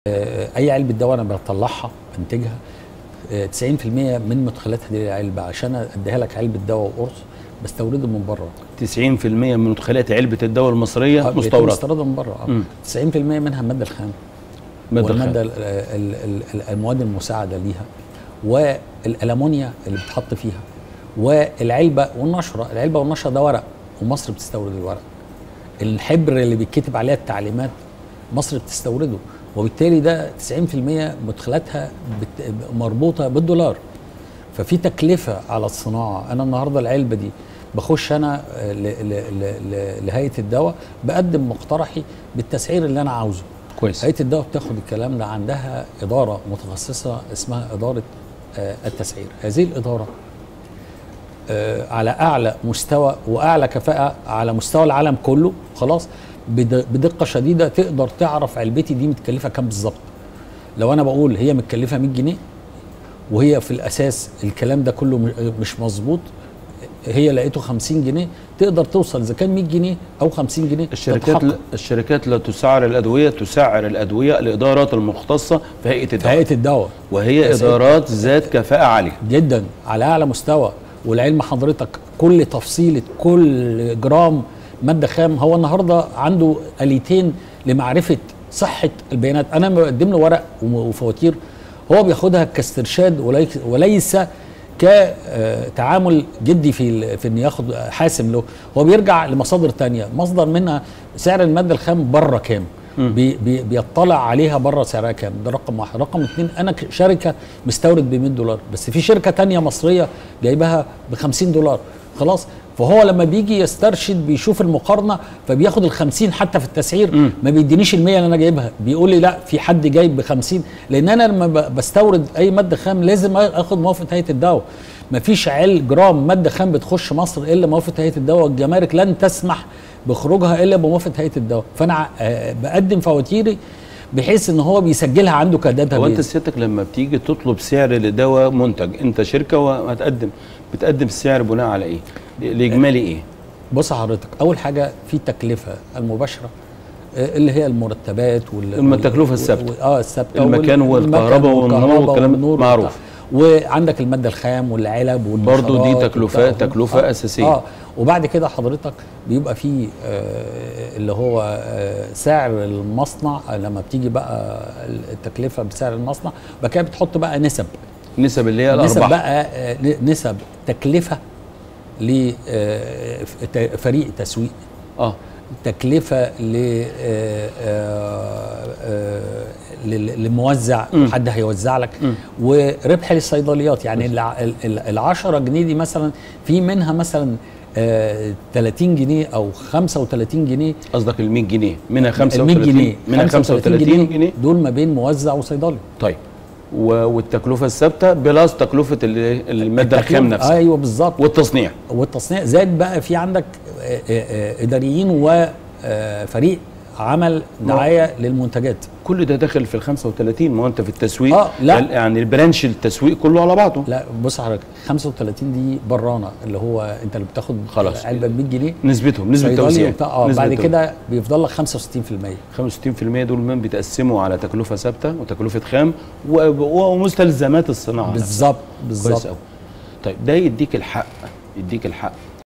اي علبه دواء انا بطلعها بنتجها آه، 90% من مدخلاتها دي العلبه عشان اديها لك علبه دواء وقرص بستورده من بره 90% من مدخلات علبه الدواء المصريه آه، بيتم مستورده استيرادها من بره مم. آه. 90% منها الماده الخام مادة والماده الخام. ال- ال- ال- المواد المساعده ليها والالمونيا اللي بتحط فيها والعلبه والنشره العلبه والنشره ده ورق ومصر بتستورد الورق الحبر اللي بيتكتب عليها التعليمات مصر بتستورده وبالتالي ده 90% مدخلاتها بت- مربوطه بالدولار ففي تكلفه على الصناعه انا النهارده العلبه دي بخش انا آه، ل- ل- ل- ل- لهيئه الدواء بقدم مقترحي بالتسعير اللي انا عاوزه كويس هيئه الدواء بتاخد الكلام ده عندها اداره متخصصه اسمها اداره آه، التسعير هذه الاداره آه، على اعلى مستوى واعلى كفاءه على مستوى العالم كله خلاص بد- بدقه شديده تقدر تعرف علبتي دي متكلفه كام بالظبط لو انا بقول هي متكلفه 100 جنيه وهي في الاساس الكلام ده كله م- مش مظبوط هي لقيته 50 جنيه تقدر توصل اذا كان 100 جنيه او 50 جنيه الشركات تتحقق. الشركات لا تسعر الادويه تسعر الادويه الادارات المختصه في هيئه في الدواء هيئه الدواء وهي بس- ادارات ذات كفاءه عاليه جدا على اعلى مستوى والعلم حضرتك كل تفصيله كل جرام ماده خام هو النهارده عنده اليتين لمعرفه صحه البيانات انا بقدم له ورق وم- وفواتير هو بياخدها كاسترشاد وليس وليس كتعامل جدي في ال- في ان ياخد حاسم له هو بيرجع لمصادر تانية مصدر منها سعر الماده الخام بره كام بي بي بيطلع عليها بره سعرها كام ده رقم واحد رقم اتنين انا ك- شركه مستورد ب 100 دولار بس في شركه تانية مصريه جايبها ب 50 دولار خلاص فهو لما بيجي يسترشد بيشوف المقارنه فبياخد ال 50 حتى في التسعير ما بيدينيش ال 100 اللي انا جايبها بيقول لي لا في حد جايب ب 50 لان انا لما ب- بستورد اي ماده خام لازم اخد موافقه هيئه الدواء مفيش عل جرام ماده خام بتخش مصر الا موافقه هيئه الدواء والجمارك لن تسمح بخروجها الا بموافقه هيئه الدواء فانا ع- آه، بقدم فواتيري بحيث ان هو بيسجلها عنده كداتا هو انت بيز. سيادتك لما بتيجي تطلب سعر لدواء منتج انت شركه وهتقدم بتقدم السعر بناء على ايه؟ الاجمالي ايه؟ بص حضرتك اول حاجه في التكلفه المباشره آه، اللي هي المرتبات وال الم- التكلفة الثابتة. وال- اه الثابته المكان وال- والكهرباء المكان والنور والكلام والنور معروف. وبتاع. وعندك الماده الخام والعلب برضو دي والنشرات تكلفة- وبتاع. تكلفة أساسية. اه وبعد كده حضرتك بيبقى في آه اللي هو آه سعر المصنع لما بتيجي بقى التكلفه بسعر المصنع بعد كده بتحط بقى نسب نسب اللي هي نسب الارباح بقى آه، نسب تكلفه لفريق تسويق اه تكلفه ل آه، آه، آه، لل- للموزع مم. حد هيوزع لك وربح للصيدليات يعني الع- ال- ال- ال 10 جنيه دي مثلا في منها مثلا آه، 30 جنيه او 35 جنيه قصدك ال 100 جنيه منها ال 35 100 جنيه منها 35 جنيه دول ما بين موزع وصيدلي طيب و- والتكلفه الثابته بلس تكلفه ال- الماده الخام التكلفة- نفسها ايوه بالظبط والتصنيع والتصنيع زاد بقى في عندك آه، آه، آه، اداريين وفريق عمل دعايه للمنتجات كل ده داخل في ال 35 ما هو انت في التسويق آه، لا. يعني البرانش التسويق كله على بعضه لا بص حضرتك 35 دي برانه اللي هو انت اللي بتاخد خلاص. علبه ب 100 جنيه نسبتهم نسبه صيدلي توزيع وبتاع اه نسبة بعد توزيع. كده بيفضل لك 65% 65% دول من بيتقسموا على تكلفه ثابته وتكلفه خام و- و- ومستلزمات الصناعه نفسها. بالظبط كويس بالظبط قوي طيب ده يديك الحق يديك الحق